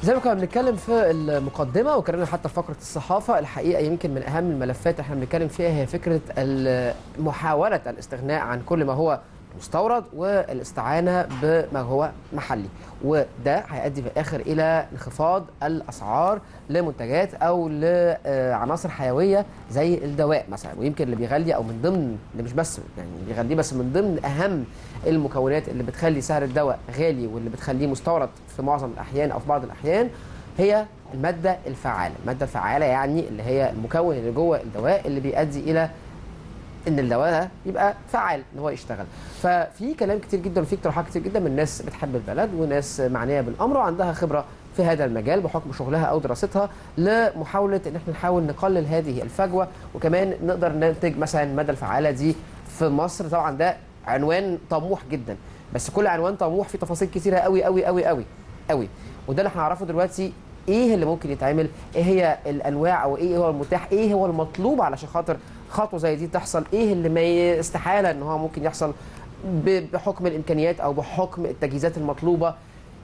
زي ما كنا بنتكلم في المقدمه وكررنا حتى في فقره الصحافه الحقيقه يمكن من اهم الملفات احنا بنتكلم فيها هي فكره ال- محاوله الاستغناء عن كل ما هو مستورد والاستعانه بما هو محلي وده هيؤدي في الاخر الى انخفاض الاسعار لمنتجات او لعناصر حيويه زي الدواء مثلا ويمكن اللي بيغلي او من ضمن اللي مش بس يعني بيغليه بس من ضمن اهم المكونات اللي بتخلي سعر الدواء غالي واللي بتخليه مستورد في معظم الاحيان او في بعض الاحيان هي الماده الفعاله، الماده الفعاله يعني اللي هي المكون اللي جوه الدواء اللي بيؤدي الى ان الدواء ده يبقى فعال ان هو يشتغل ففي كلام كتير جدا وفي اقتراحات كتير جدا من ناس بتحب البلد وناس معنيه بالامر وعندها خبره في هذا المجال بحكم شغلها او دراستها لمحاوله ان احنا نحاول نقلل هذه الفجوه وكمان نقدر ننتج مثلا الماده الفعاله دي في مصر طبعا ده عنوان طموح جدا بس كل عنوان طموح فيه تفاصيل كتيره قوي قوي قوي قوي قوي وده اللي هنعرفه دلوقتي ايه اللي ممكن يتعمل ايه هي الانواع او ايه هو المتاح ايه هو المطلوب علشان خاطر خطوه زي دي تحصل ايه اللي ما ي- استحاله ان هو ممكن يحصل ب- بحكم الامكانيات او بحكم التجهيزات المطلوبه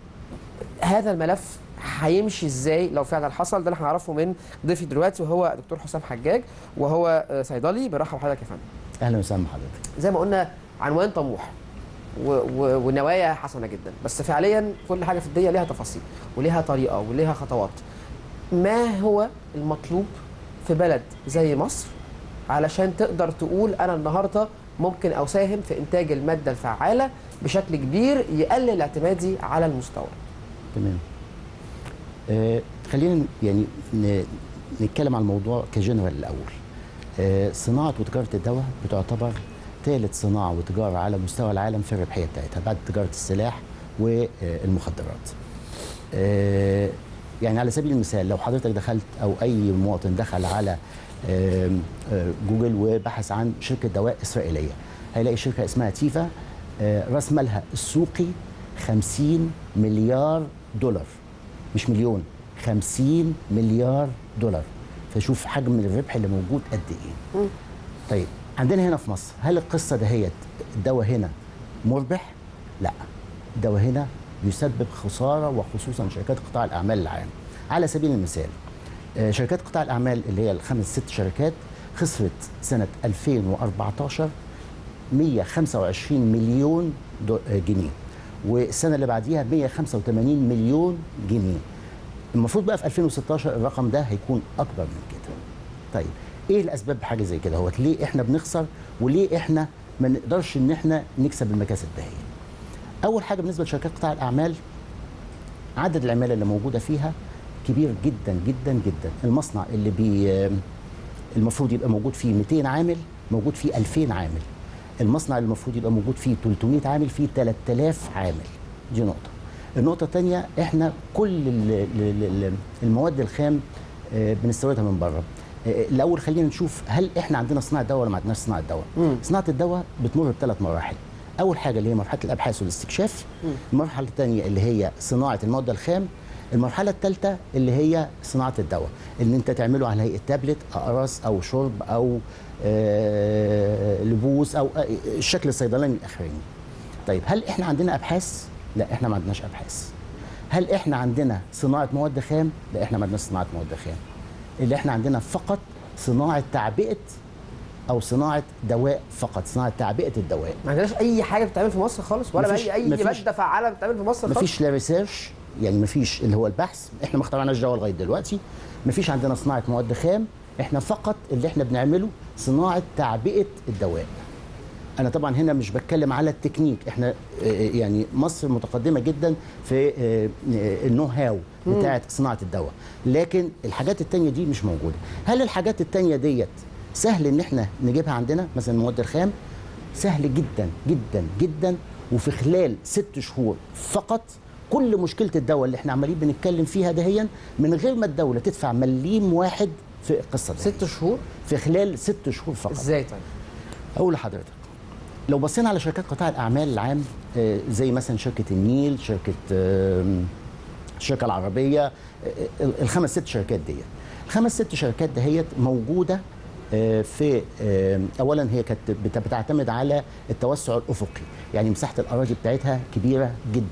هذا الملف هيمشي ازاي لو فعلا حصل ده اللي هنعرفه من ضيفي دلوقتي وهو دكتور حسام حجاج وهو آه، صيدلي برحب بحضرتك يا فندم اهلا وسهلا بحضرتك زي ما قلنا عنوان طموح و- و- ونوايا حسنه جدا بس فعليا كل حاجه في الدنيا ليها تفاصيل وليها طريقه وليها خطوات ما هو المطلوب في بلد زي مصر علشان تقدر تقول انا النهارده ممكن اساهم في انتاج الماده الفعاله بشكل كبير يقلل اعتمادي على المستورد تمام آه خلينا يعني ن- نتكلم عن الموضوع كجنرال الاول آه صناعه وتجاره الدواء بتعتبر ثالث صناعه وتجاره على مستوى العالم في الربحيه بتاعتها بعد تجاره السلاح والمخدرات آه يعني على سبيل المثال لو حضرتك دخلت او اي مواطن دخل على آم، آه، جوجل وبحث عن شركه دواء اسرائيليه هيلاقي شركه اسمها تيفا آه، راس مالها السوقي 50 مليار دولار مش مليون 50 مليار دولار فشوف حجم الربح اللي موجود قد ايه طيب عندنا هنا في مصر هل القصه دهيت الدواء هنا مربح لا الدواء هنا يسبب خساره وخصوصا شركات قطاع الاعمال العام على سبيل المثال آه، شركات قطاع الاعمال اللي هي الخمس ست شركات خسرت سنه 2014 125 مليون دو- آه، جنيه والسنه اللي بعديها 185 مليون جنيه المفروض بقى في 2016 الرقم ده هيكون اكبر من كده طيب ايه الاسباب بحاجه زي كده هو ليه احنا بنخسر وليه احنا ما نقدرش ان احنا نكسب المكاسب دهيت اول حاجه بالنسبه لشركات قطاع الاعمال عدد العماله اللي موجوده فيها كبير جدا جدا جدا المصنع اللي بي المفروض يبقى موجود فيه 200 عامل موجود فيه 2000 عامل المصنع اللي المفروض يبقى موجود فيه 300 عامل فيه 3000 عامل دي نقطه النقطه الثانيه احنا كل ال- ال- ال- المواد الخام آه، بنستوردها من بره آه، الاول خلينا نشوف هل احنا عندنا صناعه دواء ولا ما عندناش صناعه دواء صناعه الدواء بتمر بثلاث مراحل اول حاجه اللي هي مرحله الابحاث والاستكشاف المرحله الثانيه اللي هي صناعه الماده الخام المرحله الثالثه اللي هي صناعه الدواء ان انت تعمله على هيئه تابلت اقراص او شرب او آه، لبوس او آه، الشكل الصيدلاني الاخراني طيب هل احنا عندنا ابحاث لا احنا ما عندناش ابحاث هل احنا عندنا صناعه مواد خام لا احنا ما عندناش صناعه مواد خام اللي احنا عندنا فقط صناعه تعبئه او صناعه دواء فقط صناعه تعبئه الدواء ما عندناش اي حاجه بتتعمل في مصر خالص ولا مفيش- اي اي مفيش- ماده فعاله بتتعمل في مصر خالص مفيش لا ريسيرش يعني مفيش اللي هو البحث احنا ما اخترعناش دواء لغايه دلوقتي مفيش عندنا صناعه مواد خام احنا فقط اللي احنا بنعمله صناعه تعبئه الدواء انا طبعا هنا مش بتكلم على التكنيك احنا آه، يعني مصر متقدمه جدا في آه، آه، النو هاو بتاعه صناعه الدواء لكن الحاجات التانية دي مش موجوده هل الحاجات التانية ديت سهل ان احنا نجيبها عندنا مثلا المواد الخام سهل جدا جدا جدا وفي خلال ست شهور فقط كل مشكله الدواء اللي احنا عمالين بنتكلم فيها دهيا من غير ما الدوله تدفع مليم واحد في القصه دي ست شهور في خلال ست شهور فقط ازاي طيب اقول لحضرتك لو بصينا على شركات قطاع الاعمال العام آه، زي مثلا شركه النيل شركه آم، الشركه العربيه آه، آه، الخمس ست شركات ديت الخمس ست شركات دهيت موجوده آه، في آه، اولا هي كانت بت- بتعتمد على التوسع الافقي يعني مساحه الاراضي بتاعتها كبيره جدا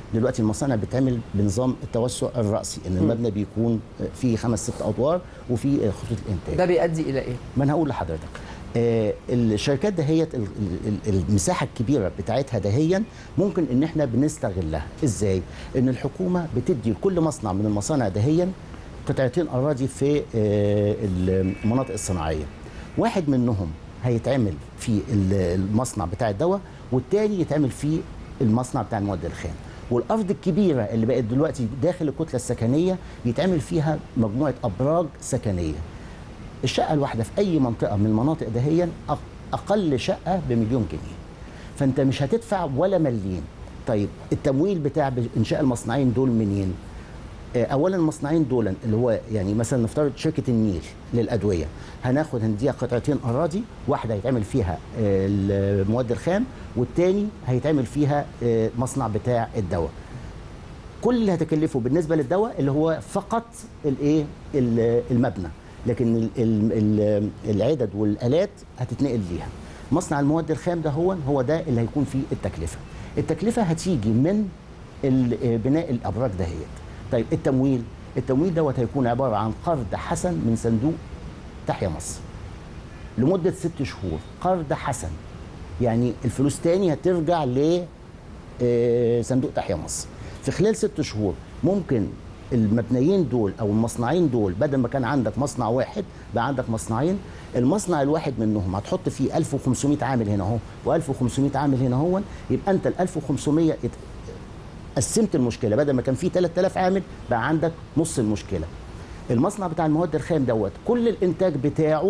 دلوقتي المصانع بتعمل بنظام التوسع الراسي ان المبنى بيكون فيه خمس ست ادوار وفي خطوط الانتاج ده بيؤدي الى ايه؟ ما انا هقول لحضرتك آه الشركات دهيت ال- ال- ال- المساحه الكبيره بتاعتها دهيا ممكن ان احنا بنستغلها ازاي ان الحكومه بتدي لكل مصنع من المصانع دهيا قطعتين اراضي في آه المناطق الصناعيه واحد منهم هيتعمل في ال- المصنع بتاع الدواء والتاني يتعمل في المصنع بتاع المواد الخام والارض الكبيره اللي بقت دلوقتي داخل الكتله السكنيه يتعمل فيها مجموعه ابراج سكنيه الشقه الواحده في اي منطقه من المناطق دهيا أق- اقل شقه بمليون جنيه فانت مش هتدفع ولا مليم طيب التمويل بتاع انشاء المصنعين دول منين آه، اولا المصنعين دول اللي هو يعني مثلا نفترض شركه النيل للادويه هناخد هنديها قطعتين اراضي واحده هيتعمل فيها آه، المواد الخام والتاني هيتعمل فيها آه، مصنع بتاع الدواء كل اللي هتكلفه بالنسبه للدواء اللي هو فقط الايه ال- المبنى لكن ال- ال- ال- العدد والالات هتتنقل ليها مصنع المواد الخام ده هو هو ده اللي هيكون فيه التكلفه التكلفه هتيجي من ال- بناء الابراج دهيت طيب التمويل التمويل دوت هيكون عباره عن قرض حسن من صندوق تحيا مصر لمده ست شهور قرض حسن يعني الفلوس تاني هترجع ل آه، صندوق تحيا مصر في خلال ست شهور ممكن المبنيين دول او المصنعين دول بدل ما كان عندك مصنع واحد بقى عندك مصنعين المصنع الواحد منهم هتحط فيه 1500 عامل هنا اهو و1500 عامل هنا اهو يبقى انت ال 1500 ات- قسمت المشكله بدل ما كان فيه 3000 عامل بقى عندك نص المشكله المصنع بتاع المواد الخام دوت كل الانتاج بتاعه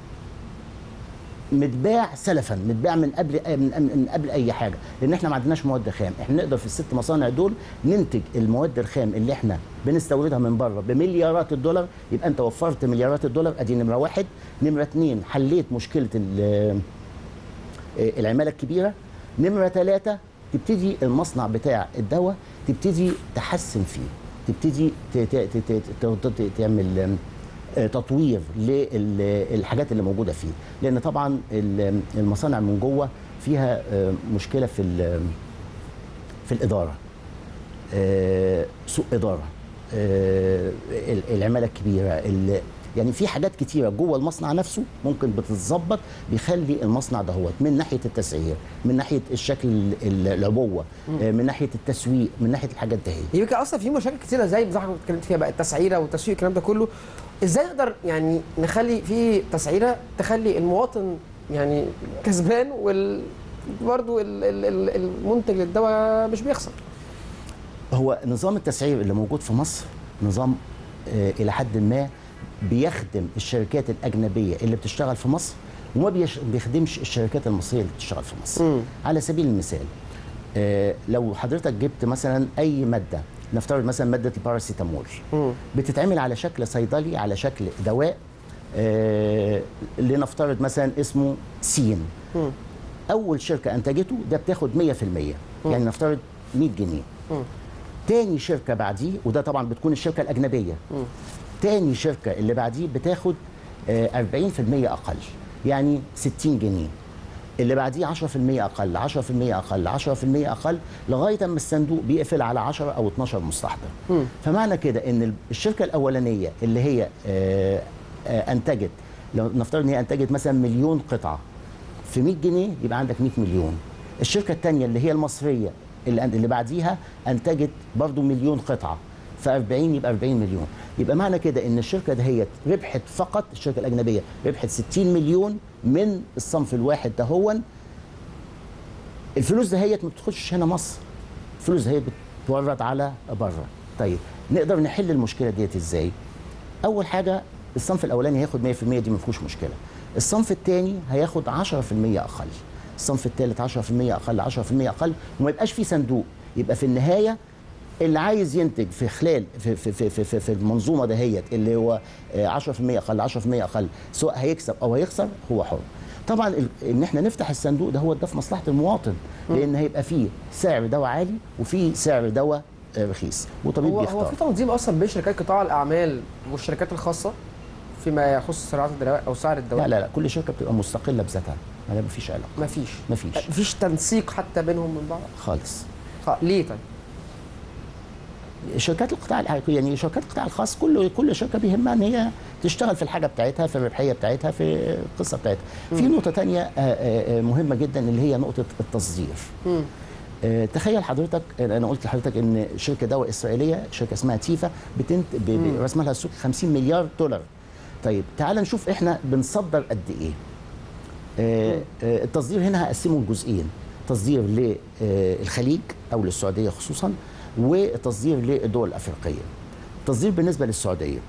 متباع سلفا متباع من قبل من, من قبل اي حاجه لان احنا ما عندناش مواد خام احنا نقدر في الست مصانع دول ننتج المواد الخام اللي احنا بنستوردها من بره بمليارات الدولار يبقى انت وفرت مليارات الدولار ادي نمره واحد نمره اتنين حليت مشكله ال- العماله الكبيره نمره ثلاثه تبتدي المصنع بتاع الدواء تبتدي تحسن فيه تبتدي ت- ت- ت- ت- ت- ت- تعمل آه، تطوير للحاجات اللي موجوده فيه لان طبعا ال- المصانع من جوه فيها آه، مشكله في ال- في الاداره آه، سوء اداره آه، ال- العماله الكبيره ال- يعني في حاجات كتيره جوه المصنع نفسه ممكن بتتظبط بيخلي المصنع دهوت من ناحيه التسعير من ناحيه الشكل ال- العبوه آه، من ناحيه التسويق من ناحيه الحاجات دهيت يمكن اصلا في مشاكل كتيره زي ما حضرتك اتكلمت فيها بقى التسعيره والتسويق الكلام ده كله ازاي نقدر يعني نخلي في تسعيره تخلي المواطن يعني كسبان وال برضه ال- ال- ال- المنتج للدواء مش بيخسر هو نظام التسعير اللي موجود في مصر نظام آه، الى حد ما بيخدم الشركات الاجنبيه اللي بتشتغل في مصر وما بيش- بيخدمش الشركات المصريه اللي بتشتغل في مصر مم. على سبيل المثال آه، لو حضرتك جبت مثلا اي ماده نفترض مثلا ماده الباراسيتامول مم. بتتعمل على شكل صيدلي على شكل دواء آه، لنفترض مثلا اسمه سين مم. اول شركه انتجته ده بتاخد 100% يعني نفترض 100 جنيه مم. تاني شركه بعديه وده طبعا بتكون الشركه الاجنبيه مم. تاني شركه اللي بعديه بتاخد آه، 40% اقل يعني 60 جنيه اللي بعديه 10% اقل 10% اقل 10% اقل لغايه اما الصندوق بيقفل على 10 او 12 مستحضر مم. فمعنى كده ان الشركه الاولانيه اللي هي آه، آه، انتجت لو نفترض ان هي انتجت مثلا مليون قطعه في 100 جنيه يبقى عندك 100 مليون الشركه الثانيه اللي هي المصريه اللي اللي بعديها انتجت برضو مليون قطعه ف 40 يبقى 40 مليون يبقى معنى كده ان الشركه دهيت ربحت فقط الشركه الاجنبيه ربحت 60 مليون من الصنف الواحد دهون الفلوس دهيت ما بتخش هنا مصر الفلوس دهيت بتورد على بره طيب نقدر نحل المشكله ديت ازاي اول حاجه الصنف الاولاني هياخد 100% دي ما فيهوش مشكله الصنف الثاني هياخد 10% اقل الصنف الثالث 10% اقل 10% اقل وما يبقاش في صندوق يبقى في النهايه اللي عايز ينتج في خلال في في في في, في, في المنظومه دهيت اللي هو آه، 10% اقل 10% اقل سواء هيكسب او هيخسر هو حر طبعا ال- ان احنا نفتح الصندوق ده هو ده في مصلحه المواطن لان هيبقى فيه سعر دواء عالي وفيه سعر دواء آه، رخيص وطبيب هو هو بيختار في تنظيم اصلا بين شركات قطاع الاعمال والشركات الخاصه فيما يخص صناعه الدواء او سعر الدواء لا لا لا كل شركه بتبقى مستقله بذاتها ما ما فيش علاقه مفيش مفيش. مفيش تنسيق حتى بينهم من بعض خالص خ- ليه طيب شركات القطاع الع- يعني شركات القطاع الخاص كل كل شركه بيهمها ان هي تشتغل في الحاجه بتاعتها في الربحيه بتاعتها في القصه بتاعتها. في نقطه تانية آه، آه، آه، مهمه جدا اللي هي نقطه التصدير. آه، تخيل حضرتك انا قلت لحضرتك ان شركه دواء اسرائيليه شركه اسمها تيفا بتنت ب- ب- رسم لها السوق 50 مليار دولار. طيب تعال نشوف احنا بنصدر قد ايه. آه، آه، التصدير هنا هقسمه لجزئين تصدير للخليج او للسعوديه خصوصا وتصدير للدول الافريقيه التصدير بالنسبه للسعوديه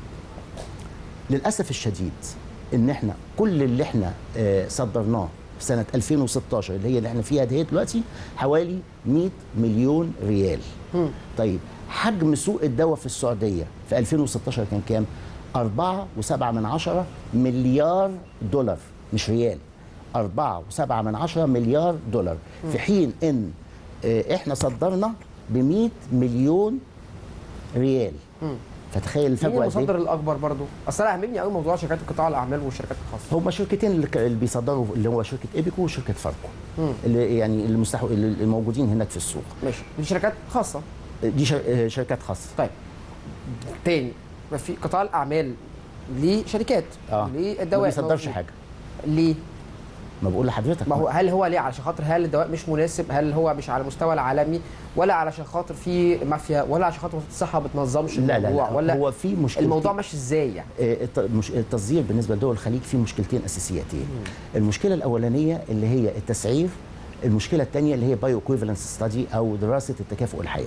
للاسف الشديد ان احنا كل اللي احنا آه، صدرناه في سنه 2016 اللي هي اللي احنا فيها دي دلوقتي حوالي 100 مليون ريال طيب حجم سوق الدواء في السعوديه في 2016 كان كام 4.7 من عشرة مليار دولار مش ريال 4.7 من عشرة مليار دولار في حين ان آه، احنا صدرنا ب 100 مليون ريال فتخيل مين الفجوه قد ايه المصدر الاكبر برضو اصل انا يهمني قوي موضوع شركات قطاع الاعمال والشركات الخاصه هما شركتين اللي ك- اللي بيصدروا اللي هو شركه ايبيكو وشركه فاركو اللي يعني المستحو... اللي موجودين هناك في السوق ماشي دي شركات خاصه دي شر... آه، شركات خاصه طيب تاني ما في قطاع الاعمال ليه شركات اه ليه ما الدواء بيصدرش موجود. حاجه ليه ما بقول لحضرتك ما هو هل هو ليه علشان خاطر هل الدواء مش مناسب هل هو مش على المستوى العالمي ولا علشان خاطر في مافيا ولا عشان خاطر وزاره الصحه ما بتنظمش لا لا, الموضوع لا ولا هو في مشكله الموضوع ماشي ازاي يعني آه، الت- مش- التصدير بالنسبه لدول الخليج فيه مشكلتين اساسيتين المشكله الاولانيه اللي هي التسعير المشكله الثانيه اللي هي بايو ايكويفالنس ستادي او دراسه التكافؤ الحيوي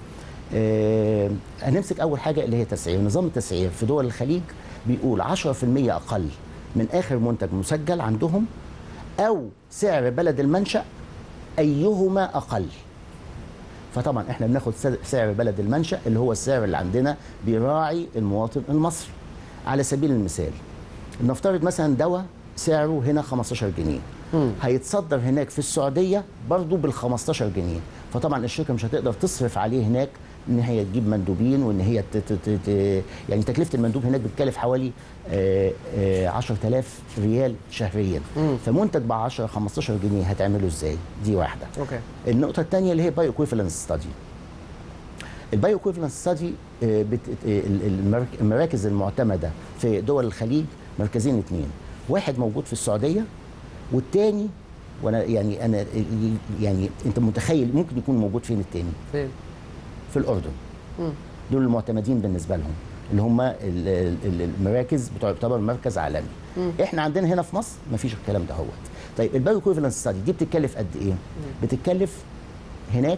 آه، هنمسك اول حاجه اللي هي تسعير نظام التسعير في دول الخليج بيقول 10% اقل من اخر منتج مسجل عندهم او سعر بلد المنشا ايهما اقل فطبعا احنا بناخد سعر- سعر بلد المنشا اللي هو السعر اللي عندنا بيراعي المواطن المصري على سبيل المثال نفترض مثلا دواء سعره هنا 15 جنيه هيتصدر هناك في السعوديه برضه بال 15 جنيه فطبعا الشركه مش هتقدر تصرف عليه هناك ان هي تجيب مندوبين وان هي ت ت ت ت يعني تكلفه المندوب هناك بتكلف حوالي آه، آه، 10000 ريال شهريا فمنتج ب 10 15 جنيه هتعمله ازاي؟ دي واحده اوكي النقطة الثانية اللي هي بايو ايكويفالنس ستادي. البايو ايكويفالنس ستادي المراكز المعتمدة في دول الخليج مركزين اثنين، واحد موجود في السعودية والتاني وانا يعني انا يعني انت متخيل ممكن يكون موجود فين التاني؟ فين في الاردن. دول المعتمدين بالنسبه لهم اللي هم ال- ال- المراكز بتعتبر مركز عالمي احنا عندنا هنا في مصر مفيش الكلام ده هوت طيب البايو ايكويفالنس ستادي دي بتتكلف قد ايه بتتكلف هناك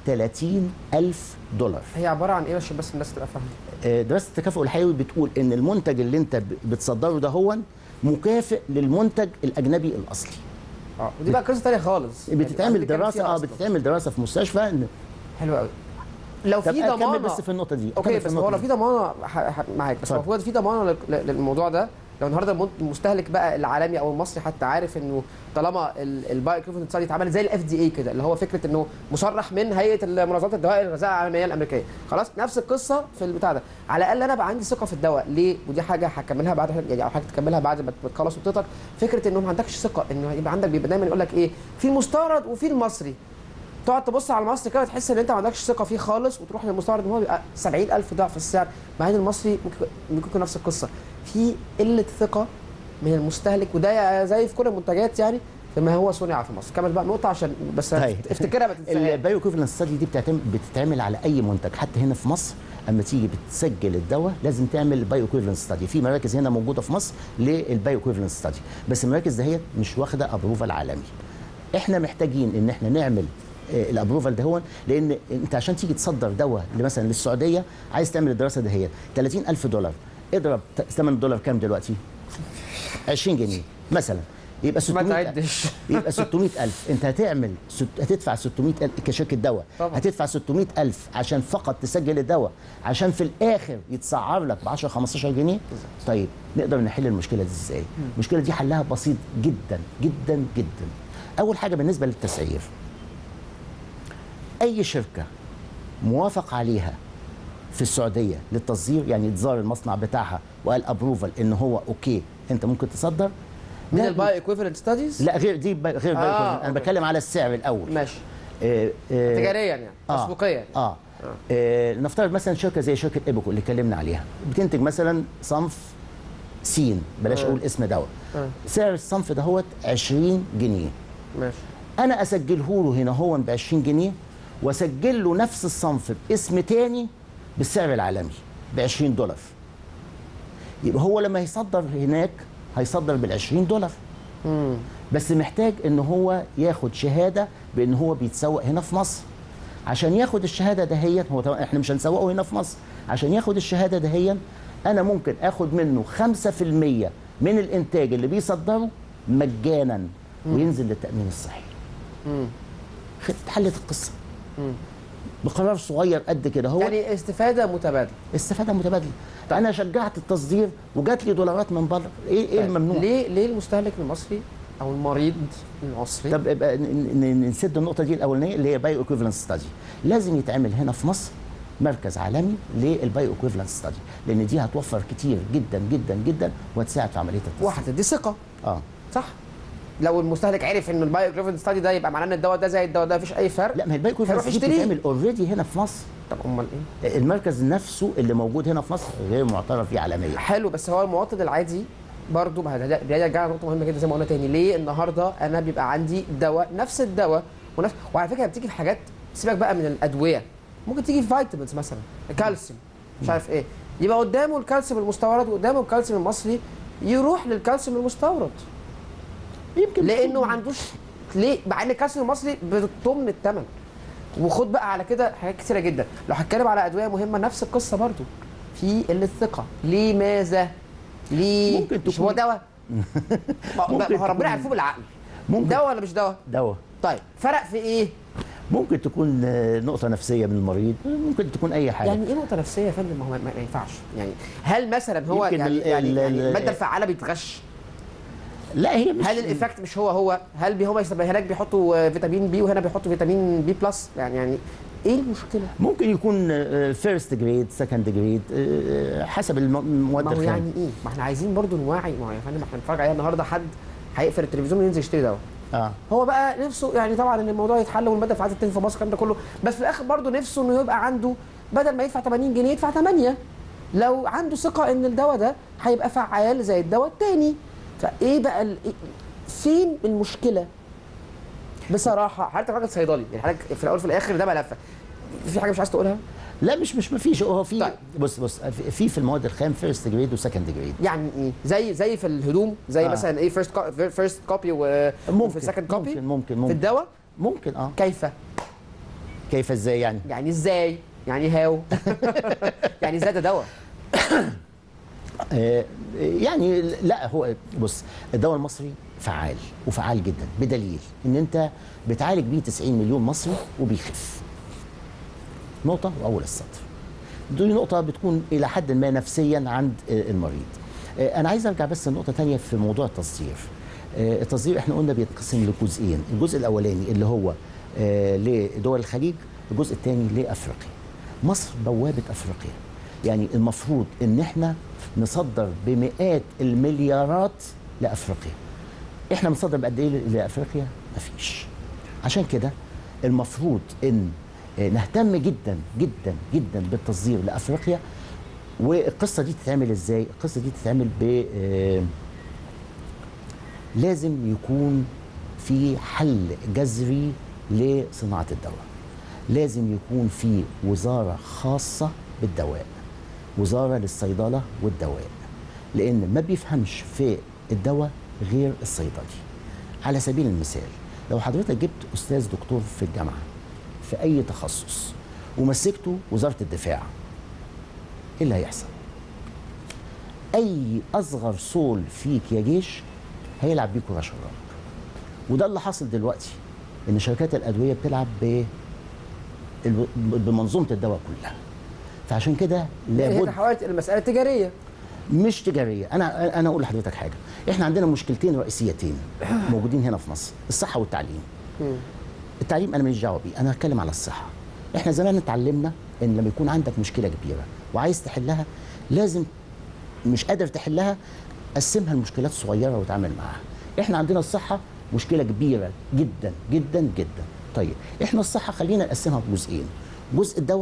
30 ألف دولار هي عباره عن ايه عشان بس الناس تبقى فاهمه آه، دراسه التكافؤ الحيوي بتقول ان المنتج اللي انت ب- بتصدره ده هو مكافئ للمنتج الاجنبي الاصلي اه ودي بقى قصه ثانيه خالص يعني بتتعمل بنتكلم دراسه فيها اه أصلاً. بتتعمل دراسه في مستشفى إن حلو قوي لو طب في أكمل ضمانه بس في النقطه دي اوكي أكمل في بس هو النقطة لو دي. في ضمانه ح- ح- معاك بس اتفضل. المفروض في ضمانه لل- لل- للموضوع ده لو النهارده المن- المستهلك بقى العالمي او المصري حتى عارف انه طالما الباي اكويفالنت ستادي اتعمل زي الاف دي اي كده اللي هو فكره انه مصرح من هيئه منظمه الدواء الغذاء العالميه الامريكيه خلاص نفس القصه في البتاع ده على الاقل انا بقى عندي ثقه في الدواء ليه ودي حاجه هكملها بعد يعني او حاجه تكملها بعد ما تخلص وبتطلق فكره انه ما عندكش ثقه انه يبقى عندك بيبقى دايما يقول لك ايه في المستورد وفي المصري تقعد تبص على المصري كده تحس ان انت ما عندكش ثقه فيه خالص وتروح للمستورد ان هو بيبقى 70000 ضعف السعر مع ان المصري ممكن ممكن يكون نفس القصه في قله ثقه من المستهلك وده زي في كل المنتجات يعني فيما هو صنع في مصر كمل بقى نقطه عشان بس طيب. افتكرها ما تنساهاش البايو ايكوفالنس ستادي دي بتعتمد بتتعمل على اي منتج حتى هنا في مصر اما تيجي بتسجل الدواء لازم تعمل بايو ايكوفالنس ستادي في مراكز هنا موجوده في مصر للبايو ايكوفالنس ستادي بس المراكز دهيت مش واخده ابروفال عالمي احنا محتاجين ان احنا نعمل آه، الابروفال ده هو لان انت عشان تيجي تصدر دواء مثلا للسعوديه عايز تعمل الدراسه دهيت 30000 دولار اضرب ت- ثمن الدولار كام دلوقتي 20 جنيه مثلا يبقى ما 600 تعدش يبقى 600000 انت هتعمل ست... هتدفع 600000 كشركه دواء طبعا. هتدفع 600000 عشان فقط تسجل الدواء عشان في الاخر يتسعر لك ب 10 15 جنيه طيب نقدر نحل المشكله دي ازاي المشكله دي حلها بسيط جدا جدا جدا اول حاجه بالنسبه للتسعير اي شركه موافق عليها في السعوديه للتصدير يعني اتزار المصنع بتاعها وقال ابروفال ان هو اوكي انت ممكن تصدر من لا- الباي ايكويفالنت ستاديز لا غير دي ب- غير آه، آه انا أوكي. بتكلم على السعر الاول ماشي آه آه تجاريا يعني آه. تسويقيا اه آه نفترض مثلا شركه زي شركه ايبوكو اللي اتكلمنا عليها بتنتج مثلا صنف سين بلاش آه. اقول اسم دواء آه. سعر الصنف دهوت 20 جنيه ماشي انا اسجله له هنا هو ب 20 جنيه واسجل له نفس الصنف باسم تاني بالسعر العالمي ب 20 دولار يبقى هو لما يصدر هناك هيصدر بال 20 دولار مم. بس محتاج ان هو ياخد شهاده بان هو بيتسوق هنا في مصر عشان ياخد الشهاده دهيا هو طبعا احنا مش هنسوقه هنا في مصر عشان ياخد الشهاده دهيا انا ممكن اخد منه 5% من الانتاج اللي بيصدره مجانا وينزل للتامين الصحي مم. خ- اتحلت القصه مم. بقرار صغير قد كده هو يعني استفاده متبادله استفاده متبادله انا شجعت التصدير وجات لي دولارات من بره ايه ايه طيب، الممنوع ليه ليه المستهلك المصري او المريض المصري طب ابقى ن- ن- نسد النقطه دي الاولانيه اللي هي بايو ايكويفالنس ستادي لازم يتعمل هنا في مصر مركز عالمي للبايو ايكويفالنس ستادي لان دي هتوفر كتير جدا جدا جدا وهتساعد في عمليه التصدير وهتدي ثقه اه صح لو المستهلك عرف ان البايو جريفن ستادي ده يبقى معناه ان الدواء ده زي الدواء ده مفيش اي فرق لا ما هي البايو هيروح ايكويفالنس دي يشتريه. بتتعمل اوريدي هنا في مصر طب امال ايه المركز نفسه اللي موجود هنا في مصر غير معترف فيه عالميا حلو بس هو المواطن العادي برضه ما ده ده يرجع نقطه مهمه جدا زي ما قلنا تاني ليه النهارده انا بيبقى عندي دواء نفس الدواء ونفس وعلى فكره بتيجي في حاجات سيبك بقى من الادويه ممكن تيجي في فيتامينز مثلا كالسيوم مش عارف ايه يبقى قدامه الكالسيوم المستورد وقدامه الكالسيوم المصري يروح للكالسيوم المستورد يمكن لانه ما عندوش ليه مع ان الكالسيوم المصري بتطم الثمن وخد بقى على كده حاجات كتيره جدا لو هتكلم على ادويه مهمه نفس القصه برضو في قله ثقه لماذا ليه ممكن مش تكون- هو دواء ما ممكن ما هو ربنا تكون- عرفوه بالعقل ممكن دواء ولا مش دواء دواء طيب فرق في ايه ممكن تكون آه، نقطه نفسيه من المريض ممكن تكون اي حاجه يعني ايه نقطه نفسيه يا فندم ما هو ما ما ينفعش يعني هل مثلا هو يمكن يعني ال- يعني, ال- يعني ال- الماده الفعاله بيتغش لا هي مش هل الايفكت مش هو هو هل بي هما يسمى هناك بيحطوا فيتامين بي وهنا بيحطوا فيتامين بي بلس يعني يعني ايه المشكله ممكن يكون فيرست جريد سكند جريد حسب الم- المواد ما هو الخام يعني ايه ما احنا عايزين برضو نوعي ما هو يا فندم احنا بنتفرج عليها النهارده حد هيقفل التلفزيون وينزل يشتري دواء اه هو بقى نفسه يعني طبعا ان الموضوع يتحل والماده الفعاله تنتهي في مصر الكلام ده كله بس في الاخر برضو نفسه انه يبقى عنده بدل ما يدفع 80 جنيه يدفع 8 لو عنده ثقه ان الدواء ده هيبقى فعال زي الدواء التاني فايه بقى ال- إيه- فين المشكله بصراحه حضرتك راجل صيدلي يعني حضرتك في الاول وفي الاخر ده ملفك في حاجه مش عايز تقولها لا مش مش ما فيش هو في طيب. بص بص في في المواد الخام فيرست جريد وسكند جريد يعني ايه زي زي في الهدوم زي آه. آه. مثلا ايه فيرست فيرست كوبي وفي ممكن سكند كوبي ممكن ممكن في ممكن الدواء ممكن اه كيف كيف ازاي يعني يعني ازاي يعني هاو يعني ازاي ده دواء آه يعني لا هو بص الدواء المصري فعال وفعال جدا بدليل ان انت بتعالج بيه 90 مليون مصري وبيخف نقطه واول السطر دي نقطه بتكون الى حد ما نفسيا عند آه، المريض آه، انا عايز ارجع بس لنقطه تانية في موضوع التصدير آه، التصدير احنا قلنا بيتقسم لجزئين الجزء الاولاني اللي هو آه، لدول الخليج الجزء الثاني لافريقيا مصر بوابه افريقيا يعني المفروض ان احنا نصدر بمئات المليارات لافريقيا احنا بنصدر بقد ايه لافريقيا مفيش عشان كده المفروض ان آه، نهتم جدا جدا جدا بالتصدير لافريقيا والقصه دي تتعمل ازاي القصه دي تتعمل ب آه، لازم يكون في حل جذري لصناعه الدواء لازم يكون في وزاره خاصه بالدواء وزاره للصيدله والدواء لان ما بيفهمش في الدواء غير الصيدلي على سبيل المثال لو حضرتك جبت استاذ دكتور في الجامعه في اي تخصص ومسكته وزاره الدفاع ايه اللي هيحصل اي اصغر صول فيك يا جيش هيلعب بيك ورا شراب وده اللي حاصل دلوقتي ان شركات الادويه بتلعب ب الب- بمنظومه الدواء كلها فعشان كده يعني هي لابد تحولت الى مساله تجاريه مش تجاريه انا انا اقول لحضرتك حاجه احنا عندنا مشكلتين رئيسيتين موجودين هنا في مصر الصحه والتعليم مم. التعليم انا ماليش دعوه بيه انا هتكلم على الصحه احنا زمان اتعلمنا ان لما يكون عندك مشكله كبيره وعايز تحلها لازم مش قادر تحلها قسمها لمشكلات صغيره وتعامل معاها احنا عندنا الصحه مشكله كبيره جدا جدا جدا طيب احنا الصحه خلينا نقسمها لجزئين جزء الدواء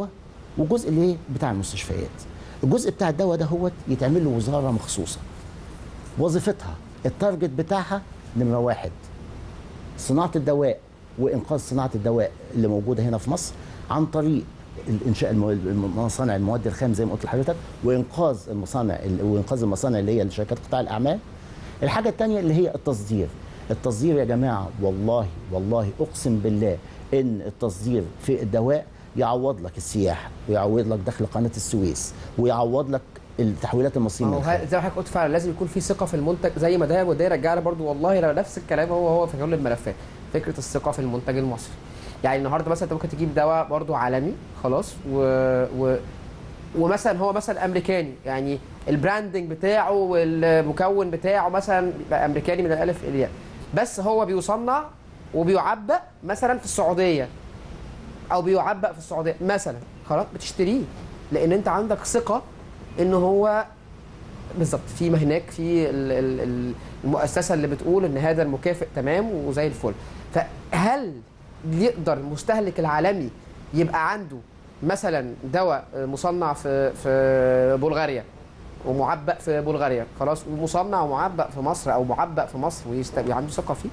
وجزء اللي هي بتاع المستشفيات الجزء بتاع الدواء ده هو يتعمل له وزاره مخصوصه وظيفتها التارجت بتاعها نمره واحد صناعه الدواء وانقاذ صناعه الدواء اللي موجوده هنا في مصر عن طريق الانشاء المو- الم- مصانع المواد الخام زي ما قلت لحضرتك وانقاذ المصانع ال- وانقاذ المصانع اللي هي شركات قطاع الاعمال الحاجه الثانيه اللي هي التصدير التصدير يا جماعه والله والله اقسم بالله ان التصدير في الدواء يعوض لك السياحه ويعوض لك دخل قناه السويس ويعوض لك التحويلات المصريه ما من هو الخارج. ه- زي ما حضرتك قلت فعلا لازم يكون في ثقه في المنتج زي ما ده وده يرجعنا برضو والله لو نفس الكلام هو هو في كل الملفات فكره الثقه في المنتج المصري يعني النهارده مثلا انت ممكن تجيب دواء برضو عالمي خلاص و... و... ومثلا هو مثلا امريكاني يعني البراندنج بتاعه والمكون بتاعه مثلا بيبقى امريكاني من الالف الى الياء بس هو بيصنع وبيعبأ مثلا في السعوديه او بيعبأ في السعوديه مثلا خلاص بتشتريه لان انت عندك ثقه ان هو بالظبط في ما هناك في ال- ال- ال- المؤسسه اللي بتقول ان هذا المكافئ تمام وزي الفل فهل يقدر المستهلك العالمي يبقى عنده مثلا دواء مصنع في في بلغاريا ومعبأ في بلغاريا خلاص ومصنع ومعبأ في مصر او معبأ في مصر ويست- وعنده ثقه فيه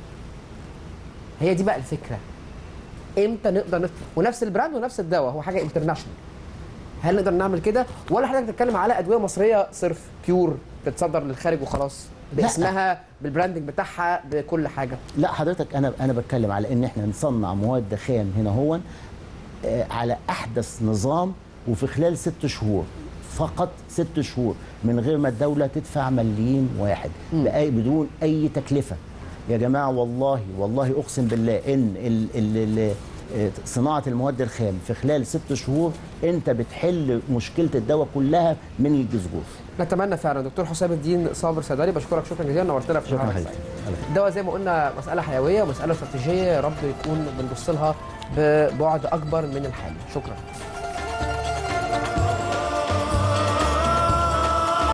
هي دي بقى الفكره امتى نقدر نت... ونفس البراند ونفس الدواء هو حاجه انترناشونال هل نقدر نعمل كده ولا حضرتك بتتكلم على ادويه مصريه صرف بيور تتصدر للخارج وخلاص لا. باسمها بالبراندنج بتاعها بكل حاجه لا حضرتك انا انا بتكلم على ان احنا نصنع مواد خام هنا هو آه، على احدث نظام وفي خلال ست شهور فقط ست شهور من غير ما الدوله تدفع مليم واحد بأي بدون اي تكلفه يا جماعه والله والله اقسم بالله ان ال ال ال آه، صناعه المواد الخام في خلال ست شهور انت بتحل مشكله الدواء كلها من الجذور نتمنى فعلا دكتور حسام الدين صابر صيدلي بشكرك شكرا جزيلا نورتنا في شكرا شهر حضرتك السعيد. الدواء زي ما قلنا مساله حيويه ومساله استراتيجيه يا رب يكون بنبص لها ببعد اكبر من الحالي شكرا